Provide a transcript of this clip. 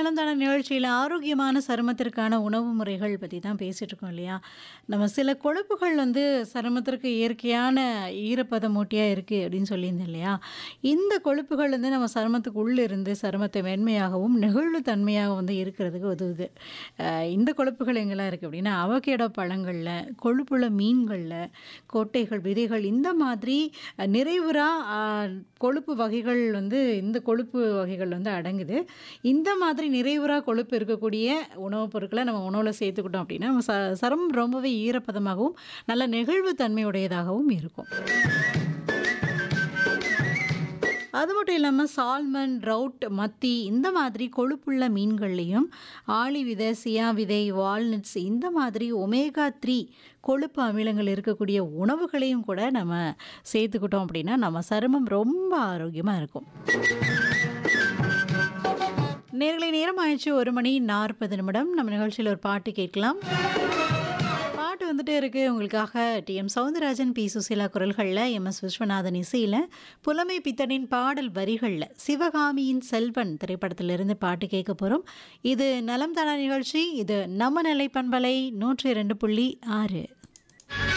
நலம்தான நிகழ்ச்சியில ஆரோக்கியமான சருமத்திற்கான உணவு முறைகள் பத்தி தான் பேசிட்டு இருக்கோம் இல்லையா? நம்ம சில கொழுப்புகள் வந்து சருமத்திற்கு இயற்கையான ஈரப்பதமூட்டியா இருக்கு அப்படின்னு சொல்லியிருந்தேன் இல்லையா? இந்த கொழுப்புகள் வந்து நம்ம சருமத்துக்கு உள்ள இருந்து சருமத்தை மென்மையாகவும், நெகிழ்வு தன்மையாகவும் வந்து இருக்கிறதுக்கு உதவுது. அ இந்த கொழுப்புகள் எங்கெல்லாம் இருக்கு அப்படின்னா, அவகேடோ பழங்கள்ல, கொழுப்புள்ள மீன்கள்ல, கொட்டைகள், விதைகள் இந்த மாதிரி அ நிறைவுறா அ கொழுப்பு வகைகள் வந்து இந்த கொழுப்பு வகைகள் வந்து அடங்குது. இந்த மாதிரி நிறைவுறா கொழுப்பு இருக்கக்கூடிய உணவுப் பொருட்கள நம்ம உணவுல சேர்த்துக்கிட்டோம் அப்படின்னா, நம்ம ச சருமம் ரொம்பவே ஈரப்பதமாகவும், நல்ல நெகிழ்வு தன்மையுடையதாகவும் இருக்கும். அது மட்டும் இல்லாம சால்மன், ட்ரவுட், மத்தி இந்த மாதிரி கொழுப்புள்ள மீன்கள்லயும், ஆளி விதை, சியா விதை, வால்நட்ஸ் இந்த மாதிரி ஒமேகா 3 கொழுப்பு அமிலங்கள் இருக்கக்கூடிய உணவுகளையும் கூட நம்ம சேர்த்துக்கிட்டோம் அப்படின்னா, நம்ம சருமம் ரொம்ப ஆரோக்கியமா இருக்கும். நேயர்களே நேரம் ஆயிடுச்சு 1 மணி 40 நிமிடம். நம்ம நிகழ்ச்சியில ஒரு பாட்டு கேட்கலாம். பாட்டு வந்துட்டே இருக்கு உங்களுக்காக டி.எம். சௌந்தரராஜன், பி. சுசீலா குரல்கள்ல, எம்.எஸ். விஸ்வநாதன் இசையில, புலமை பித்தனின் பாடல் வரிகள்ல, சிவகாமியின் செல்வன் திரைப்படத்திலிருந்து பாட்டு கேட்க போறோம். இது நலம் தானா நிகழ்ச்சி. இது நம்ம நிலை பண்பலை 102.6